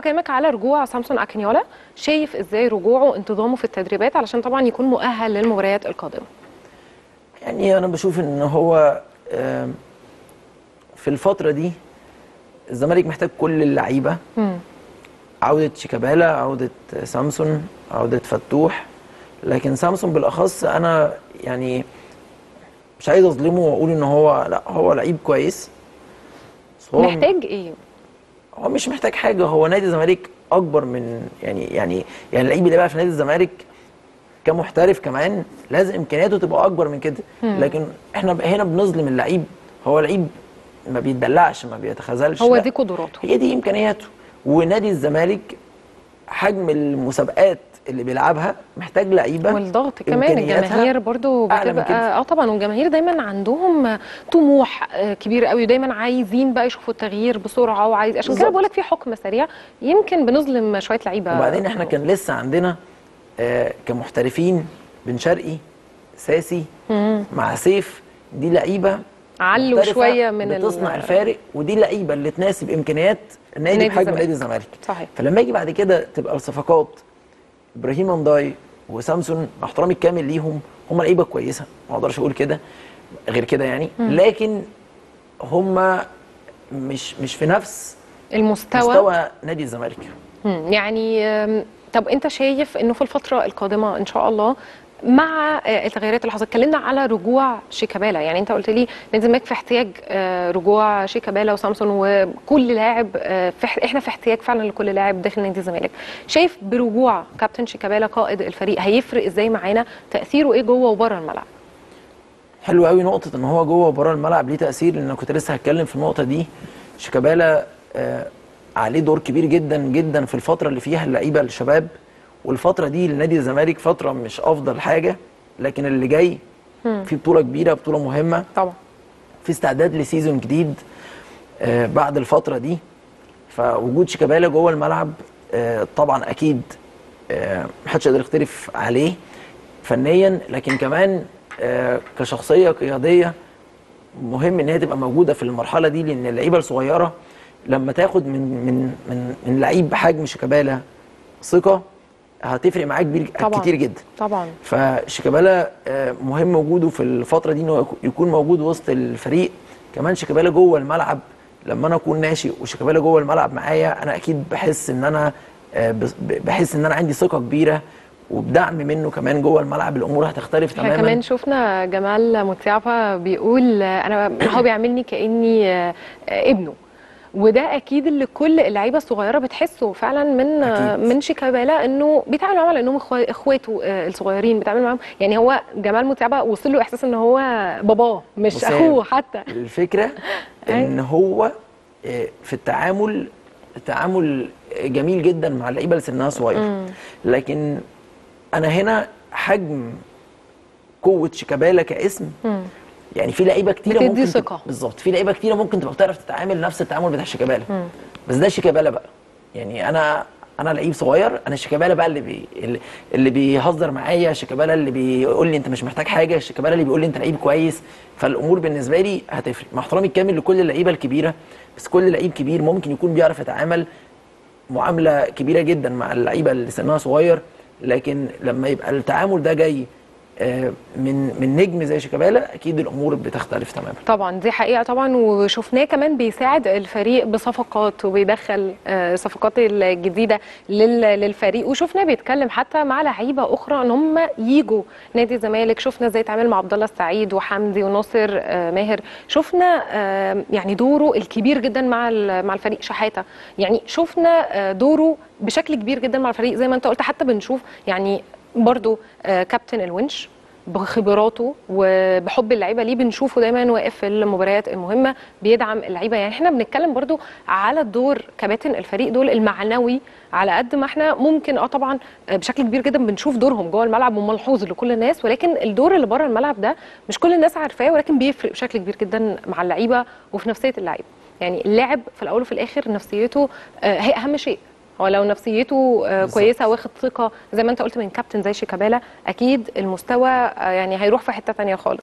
بكلمك على رجوع سامسون اكينيولا شايف ازاي رجوعه وانتظامه في التدريبات علشان طبعا يكون مؤهل للمباريات القادمه يعني انا بشوف ان هو آم، في الفتره دي الزمالك محتاج كل اللعيبه عوده شيكابالا عوده سامسون عوده فتوح لكن سامسون بالاخص انا يعني مش عايز اظلمه واقول ان هو لا هو لعيب كويس بس هو محتاج ايه هو مش محتاج حاجه هو نادي الزمالك اكبر من يعني يعني يعني اللعيب اللي بقى في نادي الزمالك كمحترف كمان لازم امكانياته تبقى اكبر من كده لكن احنا ب- هنا بنظلم اللعيب هو لعيب ما بيتدلعش ما بيتخاذلش هو لا. دي قدراته هي دي امكانياته ونادي الزمالك حجم المسابقات اللي بيلعبها محتاج لعيبه والضغط كمان إمكانياتها الجماهير برضو أعلى من كده. بتبقى اه طبعا والجماهير دايما عندهم طموح آه، كبير قوي ودايما عايزين بقى يشوفوا التغيير بسرعه وعايز عشان كده بالظبط. بقول لك في حكم سريع يمكن بنظلم شويه لعيبه وبعدين احنا كان لسه عندنا آه كمحترفين بن شرقي ساسي مع سيف دي لعيبه علوا محترفة شويه من ال- بتصنع الفارق ودي لعيبه اللي تناسب امكانيات النادي نادي بحجم الزمالك. نادي الزمالك صحيح فلما يجي بعد كده تبقى الصفقات ابراهيم انداي وسامسون مع احترامي الكامل ليهم هم لعيبه كويسه ما اقدرش اقول كده غير كده يعني لكن هم مش مش في نفس المستوى مستوى نادي الزمالك مم. يعني آم، طب انت شايف انه في الفتره القادمه ان شاء الله مع آه، التغيرات اللي حصلت اتكلمنا على رجوع شيكابالا يعني انت قلت لي نادي الزمالك في احتياج آه، رجوع شيكابالا وسامسون وكل لاعب آه، في اح- احنا في احتياج فعلا لكل لاعب داخل نادي الزمالك شايف برجوع كابتن شيكابالا قائد الفريق هيفرق ازاي معانا تاثيره ايه جوه وبره الملعب حلو قوي نقطة ان هو جوه وبره الملعب ليه تأثير لان انا كنت لسه هتكلم في النقطة دي شيكابالا آه عليه دور كبير جدا جدا في الفترة اللي فيها اللعيبة الشباب والفترة دي لنادي الزمالك فترة مش افضل حاجة لكن اللي جاي في بطولة كبيرة بطولة مهمة طبعا في استعداد لسيزون جديد آه بعد الفترة دي فوجود شيكابالا جوه الملعب آه طبعا اكيد آه محدش يقدر يختلف عليه فنيا لكن كمان آه كشخصيه قياديه مهم ان هي تبقى موجوده في المرحله دي لان اللعيبه الصغيره لما تاخد من من من من لعيب بحجم شيكابالا ثقه هتفرق معاه كبير طبعا كتير جدا طبعا فشيكابالا آه، مهم وجوده في الفتره دي انه يكون موجود وسط الفريق كمان شيكابالا جوه الملعب لما انا اكون ناشئ وشيكابالا جوه الملعب معايا انا اكيد بحس ان انا آه، بس- بحس ان انا عندي ثقه كبيره وبدعم منه كمان جوه الملعب الامور هتختلف احنا تماما كمان شفنا جمال متيابا بيقول آه، انا هو بيعملني كاني آه، آه، ابنه وده اكيد اللي كل اللعيبه الصغيره بتحسه فعلا من آه، أكيد. من شيكابالا انه بيتعامل معاهم على انهم إخوا- اخواته آه، الصغيرين بيتعامل معاهم يعني هو جمال متيابا وصل له احساس ان هو باباه مش بص هي اخوه حتى الفكره ان هو آه، في التعامل التعامل جميل جدا مع اللعيبه اللي سنها صغير لكن انا هنا حجم قوه شيكابالا كاسم يعني في لعيبه كتيره بتدي ممكن ثقة. تبقى- بالظبط في لعيبه كتيره ممكن تبقى بتعرف تتعامل نفس التعامل بتاع شيكابالا بس ده شيكابالا بقى يعني انا انا لعيب صغير انا شيكابالا بقى اللي بي اللي- اللي بيهزر معايا شيكابالا اللي بيقول لي انت مش محتاج حاجه شيكابالا اللي بيقول لي انت لعيب كويس فالامور بالنسبه لي هتفرق مع احترامي الكامل لكل اللعيبه الكبيره بس كل لعيب كبير ممكن يكون بيعرف يتعامل معامله كبيره جدا مع اللعيبه اللي سنها صغير لكن لما يبقى التعامل ده جاي آه، من من نجم زي شيكابالا اكيد الامور بتختلف تماما طبعا دي حقيقه طبعا وشفناه كمان بيساعد الفريق بصفقات وبيدخل آه، صفقات الجديده لل- للفريق وشفناه بيتكلم حتى مع لعيبه اخرى ان هم يجوا نادي الزمالك شفنا ازاي اتعامل مع عبد الله السعيد وحمدي وناصر آه، ماهر شفنا آه، يعني دوره الكبير جدا مع ال- مع الفريق شحاته يعني شفنا آه، دوره بشكل كبير جدا مع الفريق زي ما انت قلت حتى بنشوف يعني برضو آه، كابتن الونش بخبراته وبحب اللعيبه ليه بنشوفه دايما واقف في المباريات المهمه بيدعم اللعيبه يعني احنا بنتكلم برضو على دور كباتن الفريق دول المعنوي على قد ما احنا ممكن اه طبعا آه، بشكل كبير جدا بنشوف دورهم جوه الملعب وملحوظ لكل الناس ولكن الدور اللي بره الملعب ده مش كل الناس عارفاه ولكن بيفرق بشكل كبير جدا مع اللعيبه وفي نفسيه اللعيبه يعني اللاعب في الاول وفي الاخر نفسيته آه، هي اهم شيء هو لو نفسيته آه، بالظبط. كويسه واخد ثقه زي ما انت قلت من كابتن زي شيكابالا اكيد المستوى آه، يعني هيروح في حته تانية خالص